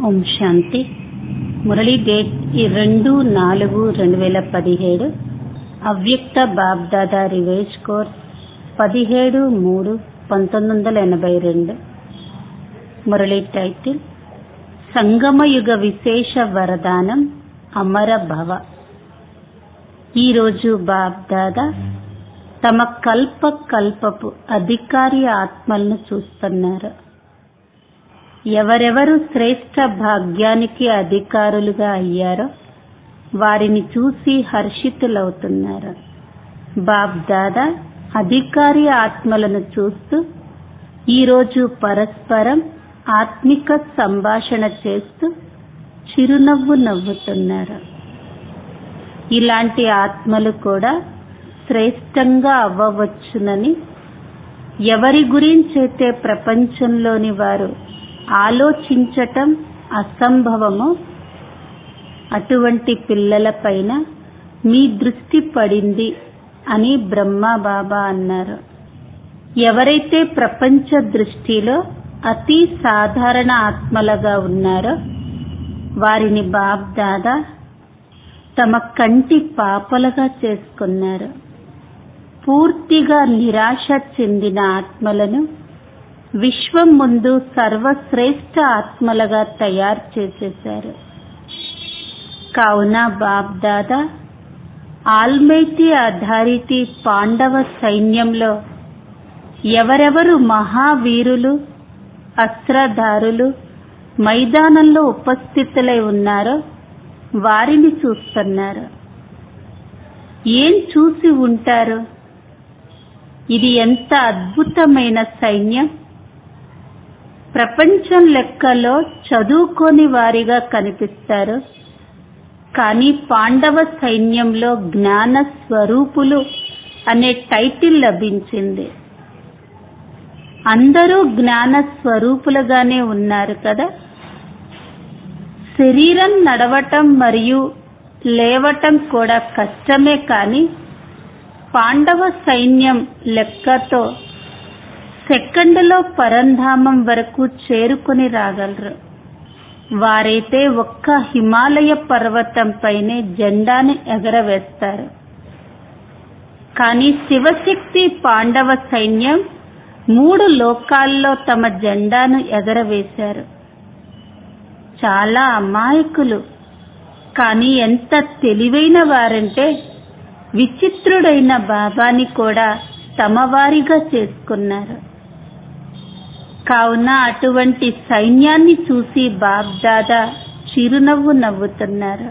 ఓం శాంతి Murali date ఈ రెండు నాలుగు రెండు వేల పదిహేడు అవ్యక్త బాబ్దాదా రివైజ్ కోర్స్ పదిహేడు మూడు పంతొమ్మిది వందల ఎనభై రెండు మురళీ టైటిల్ సంగమయుగ విశేష వరదానం అమర భవ ఈరోజు బాబ్దాదా తమ కల్ప కల్పపు అధికారి ఆత్మలను చూస్తున్నారు ఎవరెవరు శ్రేష్ట భాగ్యానికి అధికారులుగా అయ్యారో వారిని చూసి హర్షితులవుతున్నారు బాబ్ దాదా అధికారి ఆత్మలను చూస్తూ ఈరోజు పరస్పరం ఆత్మిక సంభాషణ చేస్తూ చిరునవ్వు నవ్వుతున్నారు ఇలాంటి ఆత్మలు కూడా శ్రేష్టంగా అవ్వవచ్చునని ఎవరి గురించైతే ప్రపంచంలోని వారు ఆలోచించటం అసంభవమో అటువంటి పిల్లలపైన మీ దృష్టి పడింది అని బ్రహ్మ బాబా అన్నారు ఎవరైతే ప్రపంచ దృష్టిలో అతి సాధారణ ఆత్మలుగా ఉన్నారో వారిని బాబ్ దాదా తమ కంటి పాపలుగా చేసుకున్నారు పూర్తిగా నిరాశ చెందిన ఆత్మలను విశ్వం ముందు సర్వశ్రేష్ఠ ఆత్మలుగా తయారు చేసేశారు కావున బాబ్దాదా ఆల్మైటీ అథారిటీ పాండవ సైన్యంలో ఎవరెవరు మహావీరులు అస్త్రధారులు మైదానంలో ఉపస్థితులై ఉన్నారో వారిని చూస్తున్నారు ఏం చూసి ఉంటారు ఇది ఎంత అద్భుతమైన సైన్యం ప్రపంచం లెక్కలో చదువుకోని వారిగా కనిపిస్తారు కానీ పాండవ సైన్యంలో జ్ఞాన స్వరూపులు అనే టైటిల్ లభించింది అందరూ జ్ఞాన స్వరూపులుగానే ఉన్నారు కదా శరీరం నడవటం మరియు లేవటం కూడా కష్టమే కాని పాండవ సైన్యం లెక్కతో సెకండ్లో పరంధామం వరకు చేరుకుని రాగలరు వారైతే ఒక్క హిమాలయ పర్వతం పైనే జెండాను ఎగరవేస్తారు కానీ శివశక్తి పాండవ సైన్యం మూడు లోకాల్లో తమ జెండాను ఎగరవేశారు చాలా అమాయకులు కానీ ఎంత తెలివైన వారంటే విచిత్రుడైన బాబాని కూడా తమవారిగా చేసుకున్నారు కావున అటువంటి సైన్యాన్ని చూసి బాబ్దాదా చిరునవ్వు నవ్వుతున్నారు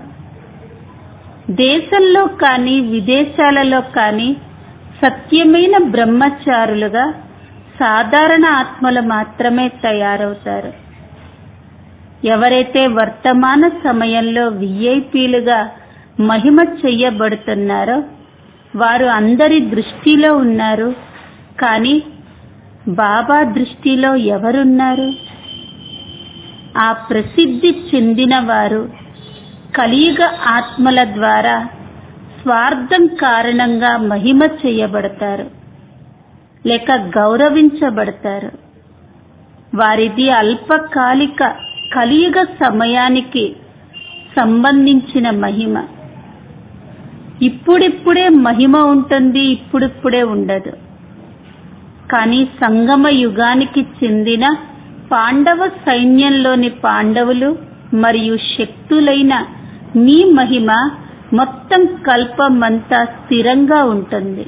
దేశంలో కానీ విదేశాలలో కానీ సత్యమైన బ్రహ్మచారులుగా సాధారణ ఆత్మలు మాత్రమే తయారవుతారు ఎవరైతే వర్తమాన సమయంలో విఐపీలుగా మహిమ చెయ్యబడుతున్నారో వారు అందరి దృష్టిలో ఉన్నారు కానీ బాబా దృష్టిలో ఎవరున్నారు ఆ ప్రసిద్ధి చెందిన వారు కలియుగ ఆత్మల ద్వారా స్వార్థం కారణంగా మహిమ చేయబడతారు లేక గౌరవించబడతారు వారిది అల్పకాలిక కలియుగ సమయానికి సంబంధించిన మహిమ ఇప్పుడిప్పుడే మహిమ ఉంటుంది ఇప్పుడిప్పుడే ఉండదు కానీ సంగమ యుగానికి చెందిన పాండవ సైన్యంలోని పాండవులు మరియు శక్తులైన మీ మహిమ మొత్తం కల్పమంతా స్థిరంగా ఉంటుంది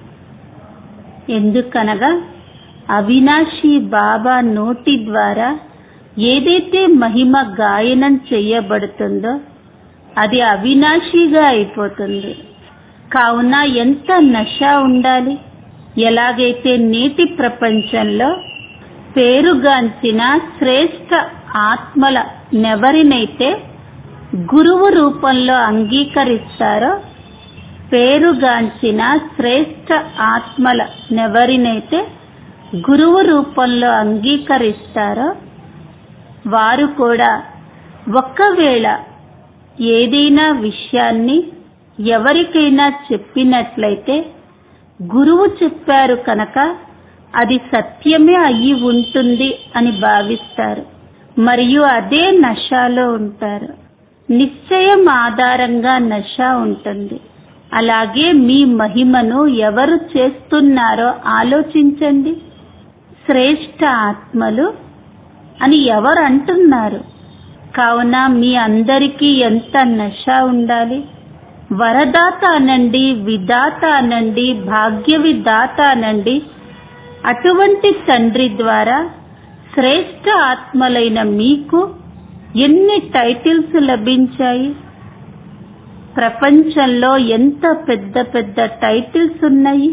ఎందుకనగా అవినాశి బాబా నోటి ద్వారా ఏదైతే మహిమ గాయనం చెయ్యబడుతుందో అది అవినాశిగా అయిపోతుంది కావున ఎంత నశ ఉండాలి ఎలాగైతే నేటి ప్రపంచంలో పేరుగాంచిన శ్రేష్ట ఆత్మల నెవరినైతే గురువు రూపంలో అంగీకరిస్తారో పేరుగాంచిన శ్రేష్ట ఆత్మల నెవరినైతే గురువు రూపంలో అంగీకరిస్తారో వారు కూడా ఒకవేళ ఏదైనా విషయాన్ని ఎవరికైనా చెప్పినట్లయితే గురువు చెప్పారు కనుక అది సత్యమే అయి ఉంటుంది అని భావిస్తారు మరియు అదే నషాలో ఉంటారు నిశ్చయం ఆధారంగా నష ఉంటుంది అలాగే మీ మహిమను ఎవరు చేస్తున్నారో ఆలోచించండి శ్రేష్ఠ ఆత్మలు అని ఎవరు అంటున్నారు కావున మీ అందరికీ ఎంత నష ఉండాలి వరదాత అనండి విదాత అనండి భాగ్య విదాత అనండి అటువంటి తండ్రి ద్వారా శ్రేష్ఠ ఆత్మలైన మీకు ఎన్ని టైటిల్స్ లభించాయి ప్రపంచంలో ఎంత పెద్ద పెద్ద టైటిల్స్ ఉన్నాయి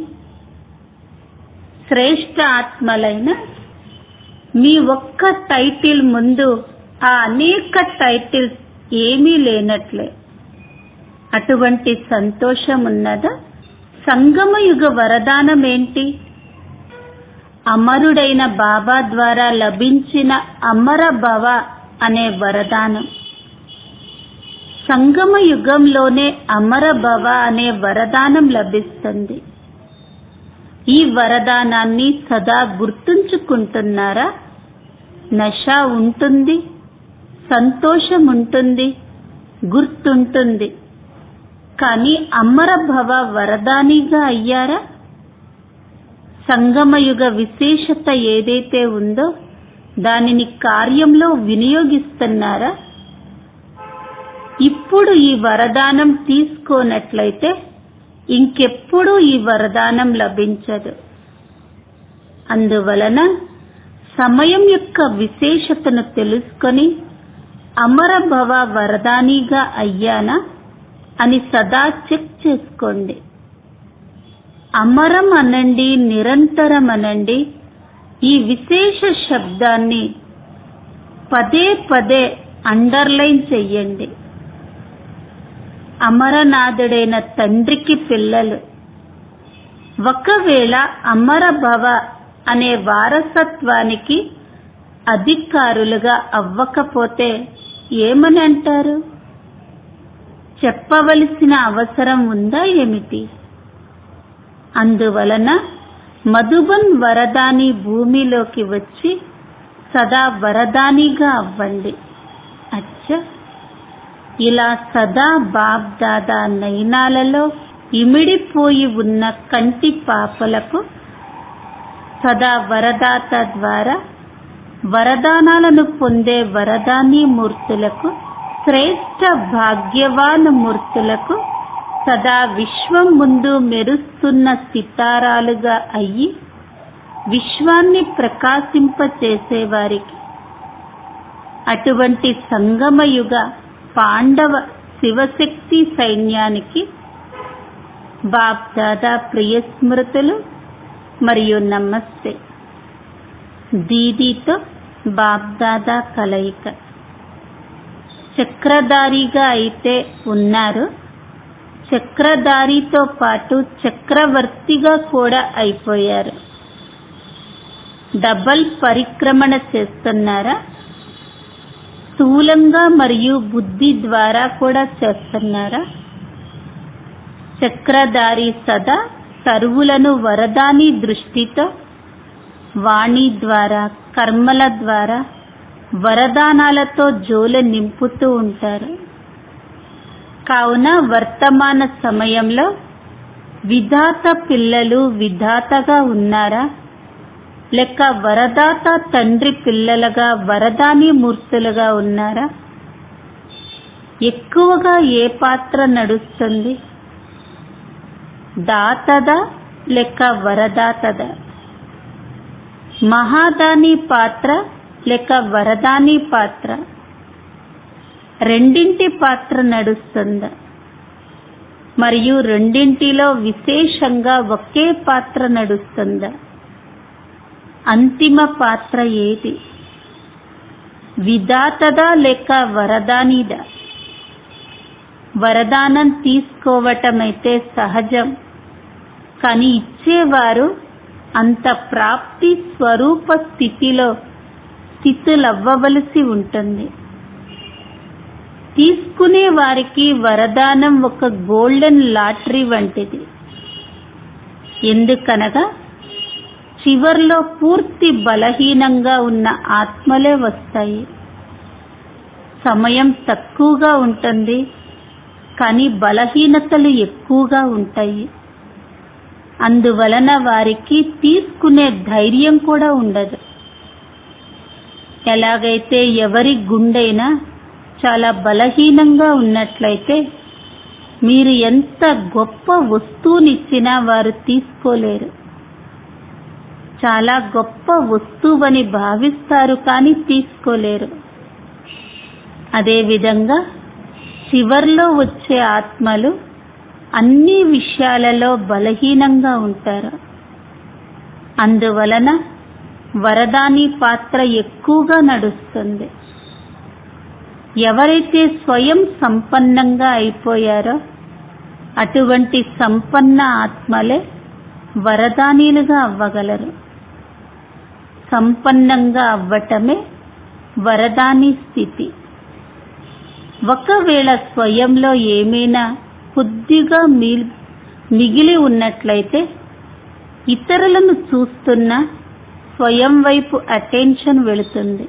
శ్రేష్ఠ ఆత్మలైన మీ ఒక్క టైటిల్ ముందు ఆ అనేక టైటిల్స్ ఏమీ లేనట్లే అటువంటి సంతోషం ఉన్నదా సంగమయుగ వరదానం ఏంటి అమరుడైన బాబా ద్వారా లభించిన అమర భవ అనే వరదానం సంగమ యుగంలోనే అమర భవ అనే వరదానం లభిస్తుంది ఈ వరదానాన్ని సదా గుర్తుంచుకుంటున్నారా నష ఉంటుంది సంతోషం ఉంటుంది గుర్తుంటుంది కానీ అమర భవ వరదానిగా అయ్యారా సంగమయుగ విశేషత ఏదైతే ఉందో దానిని కార్యంలో వినియోగిస్తున్నారా ఇప్పుడు ఈ వరదానం తీసుకోనట్లయితే ఇంకెప్పుడు ఈ వరదానం లభించదు అందువలన సమయం యొక్క విశేషతను తెలుసుకొని అమరభవ వరదానిగా అయ్యానా అని సదా చెక్ చేసుకోండి అమరం అనండి నిరంతరం అనండి ఈ విశేష శబ్దాన్ని పదే పదే అండర్లైన్ చెయ్యండి అమరనాథుడైన తండ్రికి పిల్లలు ఒకవేళ అమరభవ అనే వారసత్వానికి అధికారులుగా అవ్వకపోతే ఏమని అంటారు చెప్పవలసిన అవసరం ఉందా ఏమిటి అందువలన మధుబన్ వరదాని భూమిలోకి వచ్చి సదా వరదానిగా అవ్వండి అచ్చ ఇలా సదా బాబ్ దాదా నయనాలలో ఇమిడిపోయి ఉన్న కంటి పాపలకు సదా వరదాత ద్వారా వరదానాలను పొందే వరదాని మూర్తులకు శ్రేష్ఠ భాగ్యవాన్ మూర్తులకు సదా విశ్వం ముందు మెరుస్తున్న సితారాలుగా అయ్యి విశ్వాన్ని ప్రకాశింపచేసేవారికి అటువంటి సంగమయుగ పాండవ శివశక్తి సైన్యానికి బాప్ దాదా ప్రియ స్మృతులు మరియు నమస్తే దీదీతో బాప్ దాదా కలయిక చక్రధారిగా అయితే ఉన్నారు చక్రధారితో పాటు చక్రవర్తిగా కూడా అయిపోయారు డబల్ పరిక్రమణ చేస్తున్నారా స్థూలంగా మరియు బుద్ధి ద్వారా కూడా చేస్తున్నారా చక్రధారి సదా సర్వులను వరదాని దృష్టితో వాణి ద్వారా కర్మల ద్వారా వరదానాలతో జోల నింపుతూ ఉంటారు కావున వర్తమాన సమయంలో విధాత పిల్లలు విధాతగా ఉన్నారా లేక వరదాత తండ్రి పిల్లలుగా వరదాని మూర్తులుగా ఉన్నారా ఎక్కువగా ఏ పాత్ర నడుస్తుంది దాతదా లేక వరదాతదా మహాదాని పాత్ర లేక వరదాని పాత్ర రెండింటి పాత్ర నడుస్తుందా మరియు రెండింటిలో విశేషంగా ఒకే పాత్ర నడుస్తుందా అంతిమ పాత్ర ఏది విధాతదా లేక వరదానిదా వరదానం తీసుకోవటమైతే సహజం కానీ ఇచ్చేవారు అంత ప్రాప్తి స్వరూప స్థితిలో స్థితులవ్వవలసి ఉంటుంది తీసుకునే వారికి వరదానం ఒక గోల్డెన్ లాటరీ వంటిది ఎందుకనగా చివర్లో పూర్తి బలహీనంగా ఉన్న ఆత్మలే వస్తాయి సమయం తక్కువగా ఉంటుంది కానీ బలహీనతలు ఎక్కువగా ఉంటాయి అందువలన వారికి తీసుకునే ధైర్యం కూడా ఉండదు ఎలాగైతే ఎవరి గుండెైనా చాలా బలహీనంగా ఉన్నట్లయితే మీరు ఎంత గొప్ప వస్తువునిచ్చినా వారు తీసుకోలేరు చాలా గొప్ప వస్తువని భావిస్తారు కానీ తీసుకోలేరు అదేవిధంగా చివర్లో వచ్చే ఆత్మలు అన్ని విషయాలలో బలహీనంగా ఉంటారు అందువలన వరదాని పాత్ర ఎక్కువగా నడుస్తుంది ఎవరైతే స్వయం సంపన్నంగా అయిపోయారో అటువంటి సంపన్న ఆత్మలే వరదానీలుగా అవ్వగలరు సంపన్నంగా అవ్వటమే వరదాని స్థితి ఒకవేళ స్వయంలో ఏమైనా కొద్దిగా మిగిలి ఉన్నట్లయితే ఇతరులను చూస్తున్న స్వయం వైపు అటెన్షన్ వెళుతుంది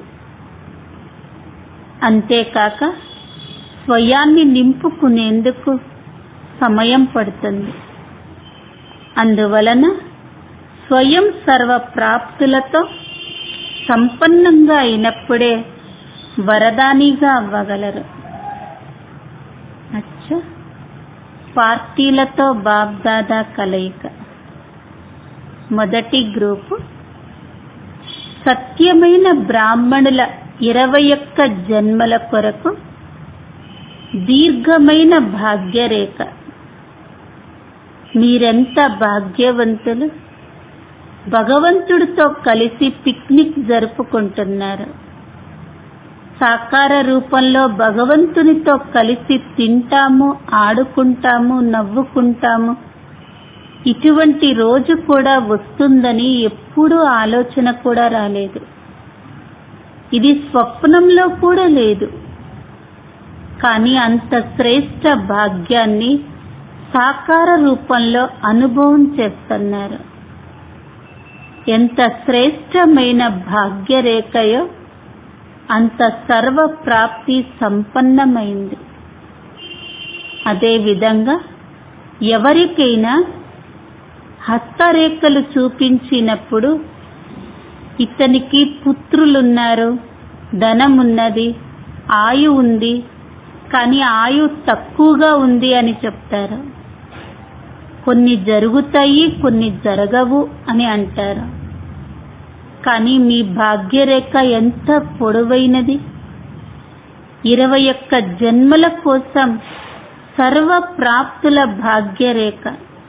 అంతేకాక స్వయాన్ని నింపుకునేందుకు సమయం పడుతుంది అందువలన స్వయం సర్వ ప్రాప్తులతో సంపన్నంగా అయినప్పుడే వరదానిగా అవ్వగలరు అచ్చా పార్టీలతో బాబ్దాదా కలయిక మొదటి గ్రూపు సత్యమైన బ్రాహ్మణుల ఇరవై ఒక్క జన్మల కొరకు దీర్ఘమైన భాగ్యరేఖ మీరెంత భాగ్యవంతులు భగవంతుడితో కలిసి పిక్నిక్ జరుపుకుంటున్నారు సాకార రూపంలో భగవంతునితో కలిసి తింటాము ఆడుకుంటాము నవ్వుకుంటాము ఇటువంటి రోజు కూడా వస్తుందని ఎప్పుడూ ఆలోచన కూడా రాలేదు ఇది స్వప్నంలో కూడా లేదు కానీ అంత శ్రేష్ట భాగ్యాన్ని సాకార రూపంలో అనుభవం చేస్తున్నారు ఎంత శ్రేష్టమైన భాగ్యరేఖయో అంత సర్వ ప్రాప్తి సంపన్నమైంది అదేవిధంగా ఎవరికైనా హస్తరేఖలు చూపించినప్పుడు ఇతనికి పుత్రులున్నారు ధనమున్నది ఆయు ఉంది కానీ ఆయు తక్కువగా ఉంది అని చెప్తారు కొన్ని జరుగుతాయి కొన్ని జరగవు అని అంటారు కానీ మీ భాగ్యరేఖ ఎంత పొడవైనది ఇరవై ఒక్క జన్మల కోసం సర్వ ప్రాప్తుల భాగ్యరేఖ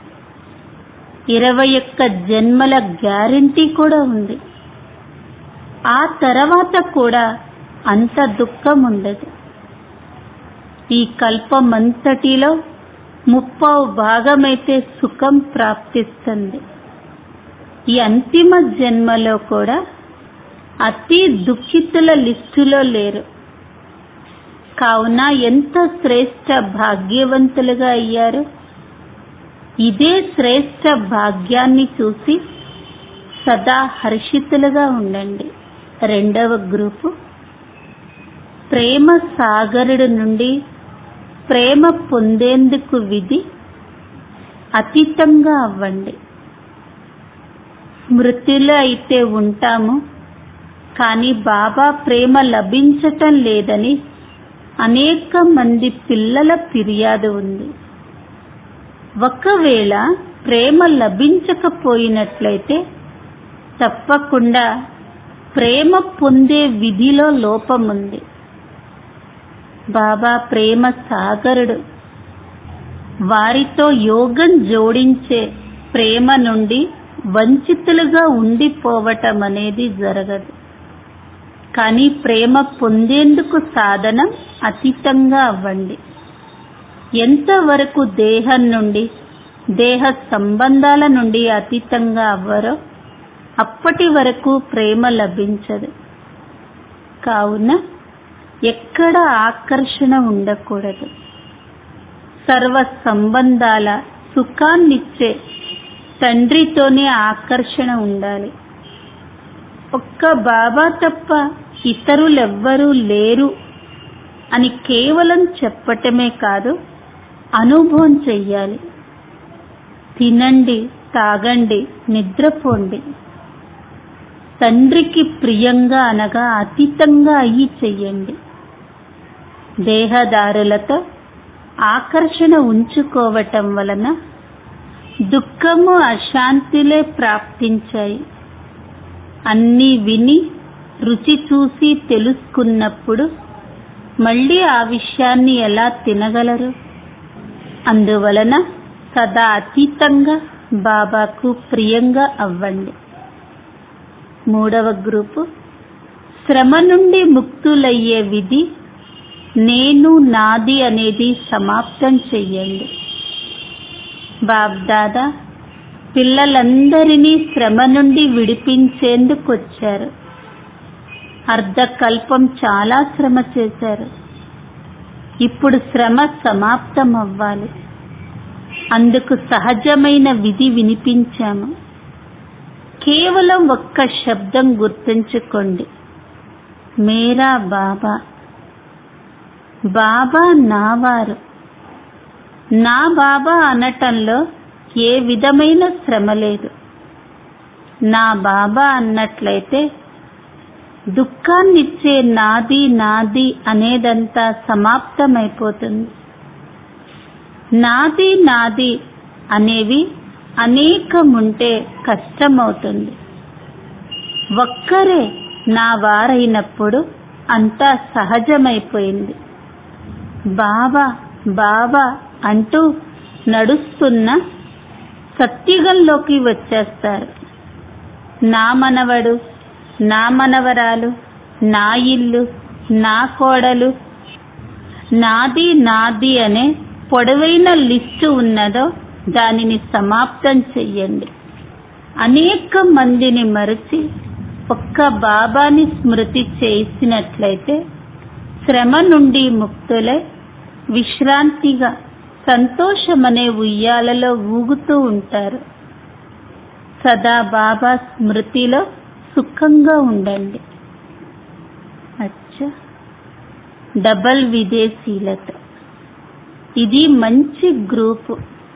ఇరవై ఒక్క జన్మల గ్యారంటీ కూడా ఉంది ఆ తర్వాత కూడా అంత దుఃఖం ఉండదు ఈ కల్పమంతటిలో ముప్పావు భాగమైతే సుఖం ప్రాప్తిస్తుంది ఈ అంతిమ జన్మలో కూడా అతి దుఃఖితుల లిస్టులో లేరు కావున ఎంత శ్రేష్ట భాగ్యవంతులుగా అయ్యారు ఇదే శ్రేష్ట భాగ్యాన్ని చూసి సదా హర్షితులుగా ఉండండి రెండవ గ్రూపు ప్రేమ సాగరుడు నుండి ప్రేమ పొందేందుకు విధి అతీతంగా అవ్వండి స్మృతిలో అయితే ఉంటాము కానీ బాబా ప్రేమ లభించటం లేదని అనేక మంది పిల్లల ఫిర్యాదు ఉంది ఒకవేళ ప్రేమ లభించకపోయినట్లయితే తప్పకుండా ప్రేమ పొందే విధిలో లోపముంది బాబా ప్రేమ సాగరుడు వారితో యోగం జోడించే ప్రేమ నుండి వంచితులుగా ఉండిపోవటం అనేది జరగదు కానీ ప్రేమ పొందేందుకు సాధనం అతీతంగా అవ్వండి ఎంతవరకు దేహం నుండి దేహ సంబంధాల నుండి అతీతంగా అవ్వరో అప్పటి వరకు ప్రేమ లభించదు కావున ఎక్కడ ఆకర్షణ ఉండకూడదు సర్వ సంబంధాల సుఖాన్నిచ్చే తండ్రితోనే ఆకర్షణ ఉండాలి ఒక్క బాబా తప్ప ఇతరులెవ్వరూ లేరు అని కేవలం చెప్పటమే కాదు అనుభవం చెయ్యాలి తినండి తాగండి నిద్రపోండి తండ్రికి ప్రియంగా అనగా అతీతంగా అయ్యి చెయ్యండి దేహదారులతో ఆకర్షణ ఉంచుకోవటం వలన దుఃఖము అశాంతిలే ప్రాప్తించాయి అన్నీ విని రుచి చూసి తెలుసుకున్నప్పుడు మళ్ళీ ఆ విషయాన్ని ఎలా తినగలరు అందువలన సదా అతీతంగా బాబాకు ప్రియంగా అవ్వండి మూడవ గ్రూపు శ్రమ నుండి ముక్తులయ్యే విధి నేను నాది అనేది సమాప్తం చెయ్యండి బాబ్దాదా పిల్లలందరినీ శ్రమ నుండి విడిపించేందుకు వచ్చారు అర్ధకల్పం చాలా శ్రమ చేశారు ఇప్పుడు శ్రమ సమాప్తం అవ్వాలి అందుకు సహజమైన విధి వినిపించాము కేవలం ఒక్క శబ్దం గుర్తుంచుకోండి మేరా బాబా బాబా నావారు నా బాబా అనటంలో ఏ విధమైన శ్రమ లేదు నా బాబా అన్నట్లయితే దుఃఖాన్నిచ్చే నాది నాది అనేదంతా సమాప్తమైపోతుంది నాది నాది అనేవి అనేకముంటే కష్టమవుతుంది ఒక్కరే నా వారైనప్పుడు అంతా సహజమైపోయింది బాబా బాబా అంటూ నడుస్తున్న సత్యుగంలోకి వచ్చేస్తారు నా మనవడు నా మనవరాలు నా ఇల్లు నా కోడలు నాది నాది అనే పొడవైన లిస్టు ఉన్నదో దానిని సమాప్తం చెయ్యండి అనేక మందిని మరచి ఒక్క బాబాని స్మృతి చేసినట్లయితే శ్రమ నుండి ముక్తులై విశ్రాంతిగా సంతోషమనే ఉయ్యాలలో ఊగుతూ ఉంటారు సదా బాబా స్మృతిలో సుఖంగా ఉండండి అచ్చా డబల్ విదేశీలత ఇది మంచి గ్రూపు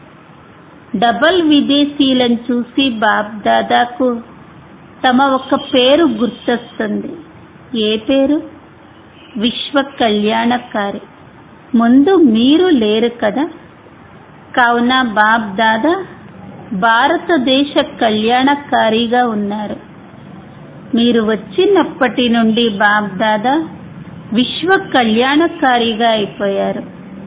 డబల్ విదేశీలను చూసి బాబ్ దాదాకు తమ ఒక పేరు గుర్తొస్తుంది ఏ పేరు విశ్వ కళ్యాణకారి ముందు మీరు లేరు కదా కావున బాబ్ దాదా భారతదేశ కళ్యాణకారిగా ఉన్నారు మీరు వచ్చినప్పటి నుండి బాబ్ దాదా విశ్వ కళ్యాణకారిగా అయిపోయారు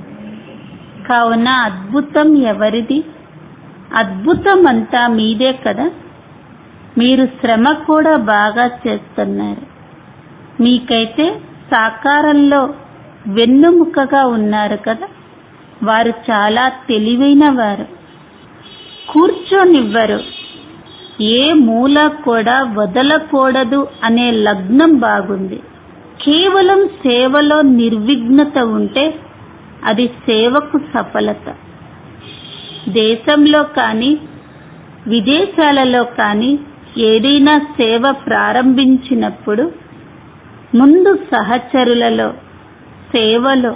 కావున అద్భుతం ఎవరిది అద్భుతం అంతా మీదే కదా మీరు శ్రమ కూడా బాగా చేస్తున్నారు మీకైతే సాకారంలో వెన్నుముకగా ఉన్నారు కదా వారు చాలా తెలివైన వారు కూర్చోనివ్వరు ఏ మూల కూడా వదలకూడదు అనే లగ్నం బాగుంది కేవలం సేవలో నిర్విఘ్నత ఉంటే అది సేవకు సఫలత దేశంలో కానీ విదేశాలలో కానీ ఏదైనా సేవ ప్రారంభించినప్పుడు ముందు సహచరులలో సేవలో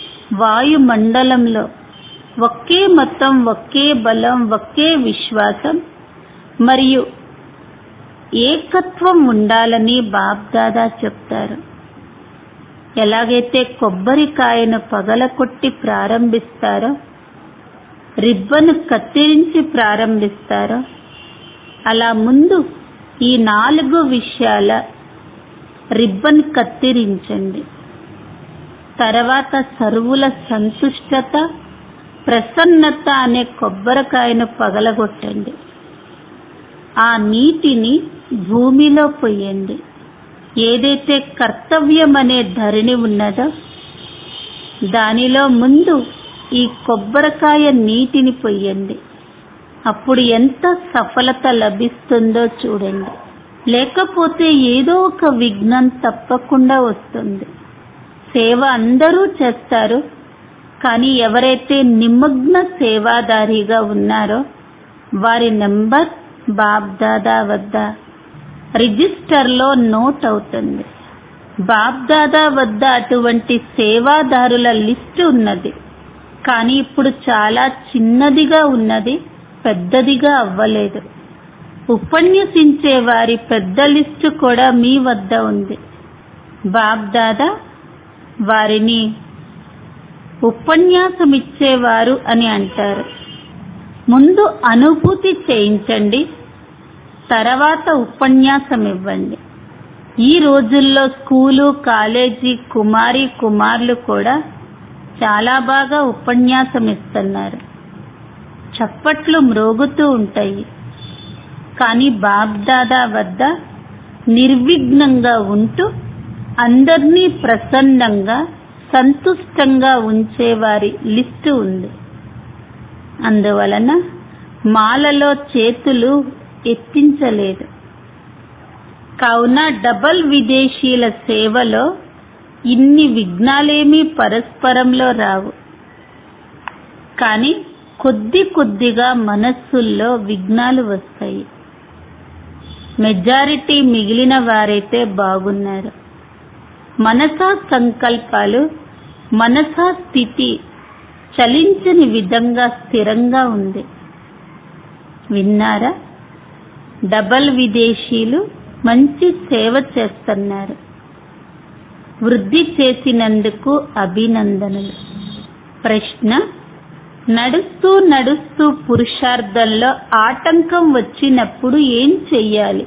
వాయుమండలంలో ఒకే మతం ఒకే బలం ఒకే విశ్వాసం మరియు ఏకత్వం ఉండాలని బాబ్దాదా చెప్తారు ఎలాగైతే కొబ్బరికాయను పగలకొట్టి ప్రారంభిస్తారో రిబ్బను కత్తిరించి ప్రారంభిస్తారో అలా ముందు ఈ నాలుగు విషయాల రిబ్బన్ కత్తిరించండి తర్వాత సర్వుల సంతుష్టత ప్రసన్నత అనే కొబ్బరికాయను పగలగొట్టండి ఆ నీటిని భూమిలో పొయ్యండి ఏదైతే కర్తవ్యం అనే ధరణి ఉన్నదో దానిలో ముందు ఈ కొబ్బరికాయ నీటిని పొయ్యండి అప్పుడు ఎంత సఫలత లభిస్తుందో చూడండి లేకపోతే ఏదో ఒక విఘ్నం తప్పకుండా వస్తుంది సేవ అందరూ చేస్తారు కానీ ఎవరైతే నిమగ్న సేవాదారిగా ఉన్నారో వారి నెంబర్ బాబ్దాదా వద్ద రిజిస్టర్లో నోట్ అవుతుంది బాబ్దాదా వద్ద అటువంటి సేవాదారుల లిస్టు ఉన్నది కానీ ఇప్పుడు చాలా చిన్నదిగా ఉన్నది పెద్దదిగా అవ్వలేదు ఉపన్యసించే వారి పెద్ద లిస్టు కూడా మీ వద్ద ఉంది బాబ్దాదా వారిని ఉపన్యాసమిచ్చేవారు అని అంటారు ముందు అనుభూతి చేయించండి తర్వాత ఉపన్యాసం ఇవ్వండి ఈ రోజుల్లో స్కూలు కాలేజీ కుమారి కుమార్లు కూడా చాలా బాగా ఉపన్యాసం ఇస్తున్నారు చప్పట్లు మ్రోగుతూ ఉంటాయి కానీ బాబ్దాదా వద్ద నిర్విఘ్నంగా ఉంటూ అందర్నీ ప్రసన్నంగా సంతుష్టంగా ఉంచేవారి లిస్టు ఉంది అందువలన మాలలో చేతులు ఎత్తించలేదు కావున డబల్ విదేశీయుల సేవలో ఇన్ని విఘ్నాలేమీ పరస్పరంలో రావు కానీ కొద్ది కొద్దిగా మనస్సుల్లో విఘ్నాలు వస్తాయి మెజారిటీ మిగిలిన వారైతే బాగున్నారు మనసా సంకల్పాలు మనసా స్థితి చలించని విధంగా స్థిరంగా ఉంది విన్నారా డబల్ విదేశీయులు మంచి సేవ చేస్తున్నారు వృద్ధి చేసినందుకు అభినందనలు ప్రశ్న నడుస్తూ నడుస్తూ పురుషార్థంలో ఆటంకం వచ్చినప్పుడు ఏం చెయ్యాలి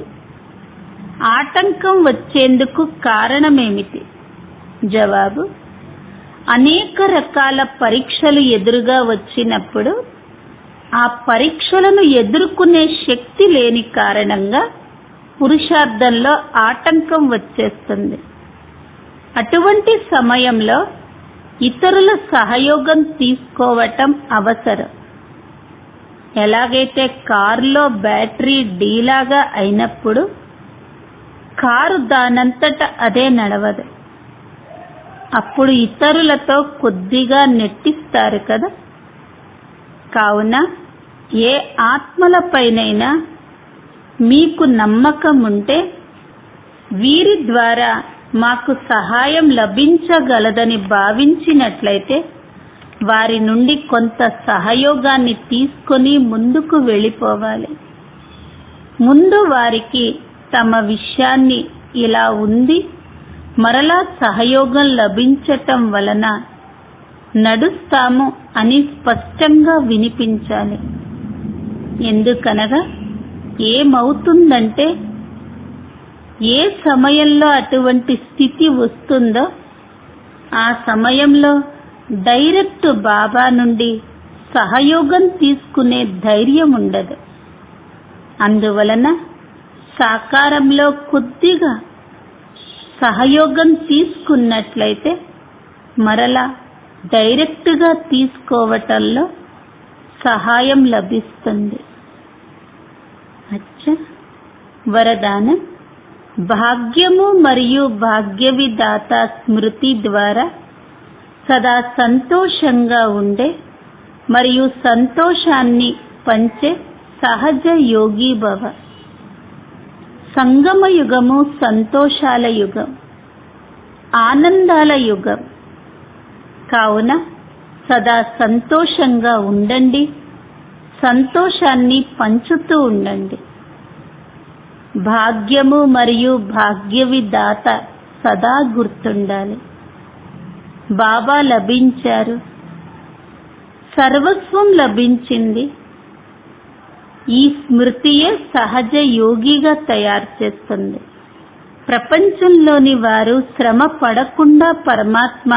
ఆటంకం వచ్చేందుకు కారణమేమిటి జవాబు అనేక రకాల పరీక్షలు ఎదురుగా వచ్చినప్పుడు ఆ పరీక్షలను ఎదుర్కొనే శక్తి లేని కారణంగా పురుషార్థంలో ఆటంకం వచ్చేస్తుంది అటువంటి సమయంలో ఇతరుల సహయోగం తీసుకోవటం అవసరం ఎలాగైతే కారులో బ్యాటరీ డీలాగా అయినప్పుడు కారు దానంతట అదే నడవదు అప్పుడు ఇతరులతో కొద్దిగా నెట్టిస్తారు కదా కావున ఏ ఆత్మలపైనైనా మీకు నమ్మకం ఉంటే వీరి ద్వారా మాకు సహాయం లభించగలదని భావించినట్లయితే వారి నుండి కొంత సహయోగాన్ని తీసుకొని ముందుకు వెళ్ళిపోవాలి ముందు వారికి తమ విషయాన్ని ఇలా ఉంది మరలా సహయోగం లభించటం వలన నడుస్తాము అని స్పష్టంగా వినిపించాలి ఎందుకనగా ఏమవుతుందంటే ఏ సమయంలో అటువంటి స్థితి వస్తుందో ఆ సమయంలో డైరెక్ట్ బాబా నుండి సహయోగం తీసుకునే ధైర్యం ఉండదు అందువలన సాకారంలో కొద్దిగా సహయోగం తీసుకున్నట్లయితే మరలా డైరెక్ట్గా తీసుకోవటంలో సహాయం లభిస్తుంది అచ్చా వరదానం భాగ్యము మరియు భాగ్య విధాత స్మృతి ద్వారా సదా సంతోషంగా ఉండే మరియు సంతోషాన్ని పంచే సహజ యోగి భవ సంగమ యుగము సంతోషాల యుగం ఆనందాల యుగం కావున సదా సంతోషంగా ఉండండి సంతోషాన్ని పంచుతూ ఉండండి భాగ్యము మరియు భాగ్య విధాత సదా గుర్తుండాలి బాబా లభించారు సర్వస్వం లభించింది ఈ స్మృతియే సహజ యోగిగా తయారు చేస్తుంది ప్రపంచంలోని వారు శ్రమ పడకుండా పరమాత్మ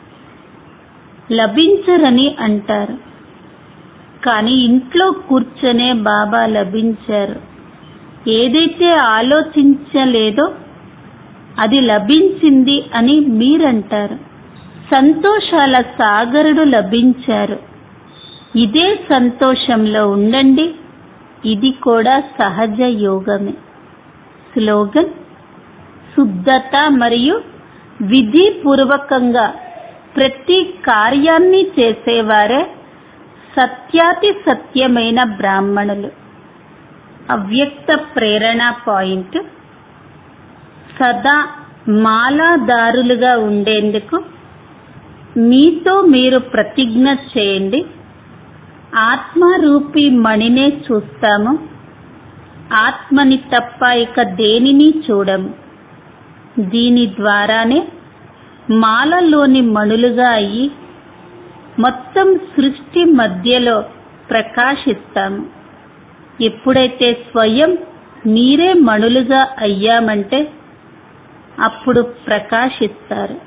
లభించరని అంటారు కానీ ఇంట్లో కూర్చొనే బాబా లభించారు ఏదైతే ఆలోచించలేదో అది లభించింది అని మీరంటారు సంతోషాల సాగరుడు లభించారు ఇదే సంతోషంలో ఉండండి ఇది కూడా సహజ యోగమే స్లోగన్ శుద్ధత మరియు విధిపూర్వకంగా ప్రతి కార్యాన్ని చేసేవారే సత్యాతి సత్యమైన బ్రాహ్మణులు అవ్యక్త ప్రేరణ పాయింట్ సదా మాలాదారులుగా ఉండేందుకు మీతో మీరు ప్రతిజ్ఞ చేయండి ఆత్మరూపి మణినే చూస్తాము ఆత్మని తప్ప ఇక దేనిని చూడము దీని ద్వారానే మాలలోని మణులుగా అయ్యి మొత్తం సృష్టి మధ్యలో ప్రకాశిస్తాము ఎప్పుడైతే స్వయం మీరే మణులుగా అయ్యామంటే అప్పుడు ప్రకాశిస్తారు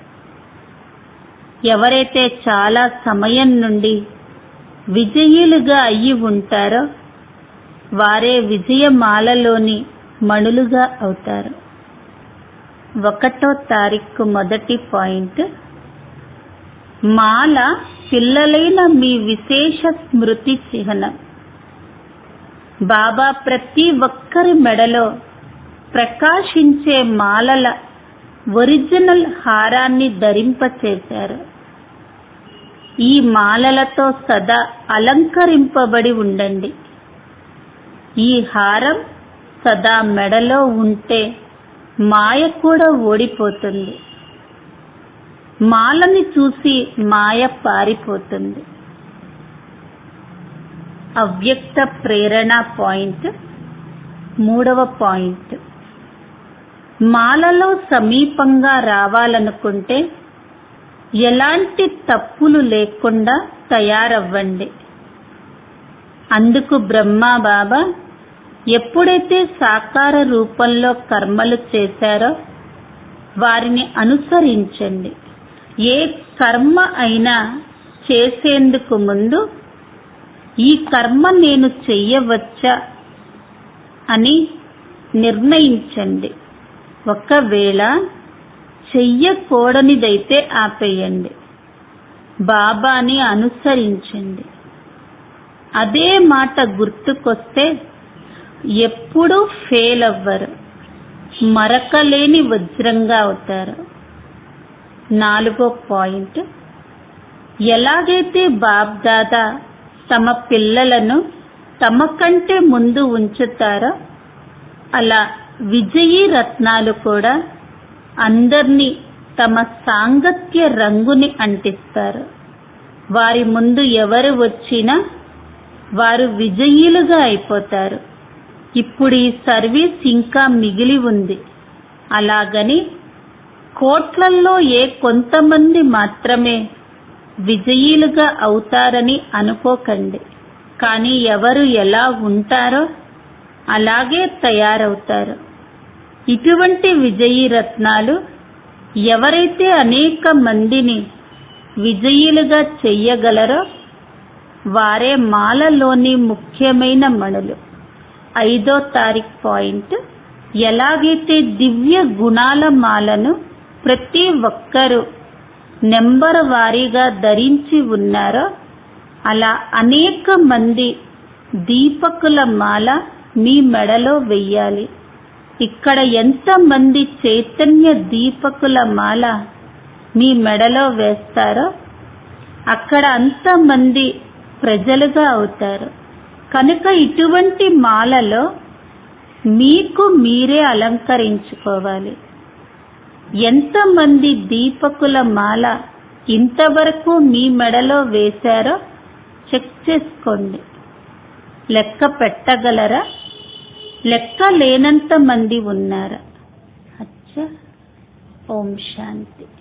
ఎవరైతే చాలా సమయం నుండి విజయులుగా అయ్యి ఉంటారో వారే విజయమాలలోని మణులుగా అవుతారు ఒకటో తారీఖు మొదటి పాయింట్ మాల పిల్లలైన మీ విశేష స్మృతి చిహ్నం బాబా ప్రతి ఒక్కరి మెడలో ప్రకాశించే మాలల ఒరిజినల్ హారాన్ని ధరింపచేశారు ఈ మాలలతో సదా అలంకరింపబడి ఉండండి ఈ హారం సదా మెడలో ఉంటే మాయ కూడా ఓడిపోతుంది మాలని చూసి మాయ పారిపోతుంది అవ్యక్త ప్రేరణ పాయింట్ మూడవ పాయింట్ మాలలో సమీపంగా రావాలనుకుంటే ఎలాంటి తప్పులు లేకుండా తయారవ్వండి అందుకు బ్రహ్మా బాబా ఎప్పుడైతే సాకార రూపంలో కర్మలు చేశారో వారిని అనుసరించండి ఏ కర్మ అయినా చేసేందుకు ముందు ఈ కర్మ నేను చెయ్యవచ్చా అని నిర్ణయించండి ఒకవేళ చెయ్యకూడనిదైతే ఆపేయండి బాబాని అనుసరించండి అదే మాట గుర్తుకొస్తే ఎప్పుడూ ఫెయిల్ అవ్వరు మరకలేని వజ్రంగా అవుతారు నాలుగో పాయింట్ ఎలాగైతే బాబ్దాదా తమ పిల్లలను తమ కంటే ముందు ఉంచుతారో అలా విజయీ రత్నాలు కూడా అందర్నీ తమ సాంగత్య రంగుని అంటిస్తారు వారి ముందు ఎవరు వచ్చినా వారు విజయీలుగా అయిపోతారు ఇప్పుడు ఈ సర్వీస్ ఇంకా మిగిలి ఉంది అలాగని కోట్లల్లో ఏ కొంతమంది మాత్రమే విజయీలుగా అవుతారని అనుకోకండి కానీ ఎవరు ఎలా ఉంటారో అలాగే తయారవుతారు ఇటువంటి విజయీ రత్నాలు ఎవరైతే అనేక మందిని విజయీలుగా చెయ్యగలరో వారే మాలలోని ముఖ్యమైన మణులు ఐదో తారీఖు పాయింట్ ఎలాగైతే దివ్య గుణాల మాలను ప్రతి ఒక్కరూ నెంబర్ వారీగా ధరించి ఉన్నారో అలా అనేక మంది దీపకుల మాల మీ మెడలో వెయ్యాలి ఇక్కడ ఎంత మంది చైతన్య దీపకుల మాల మీ మెడలో వేస్తారో అక్కడ అంతమంది ప్రజలుగా అవుతారు కనుక ఇటువంటి మాలలో మీకు మీరే అలంకరించుకోవాలి ఎంతమంది దీపకుల మాల ఇంతవరకు మీ మెడలో వేశారో చెక్ చేసుకోండి లెక్క పెట్టగలరా లెక్క లేనంత మంది ఉన్నారా అచ్చా ఓం శాంతి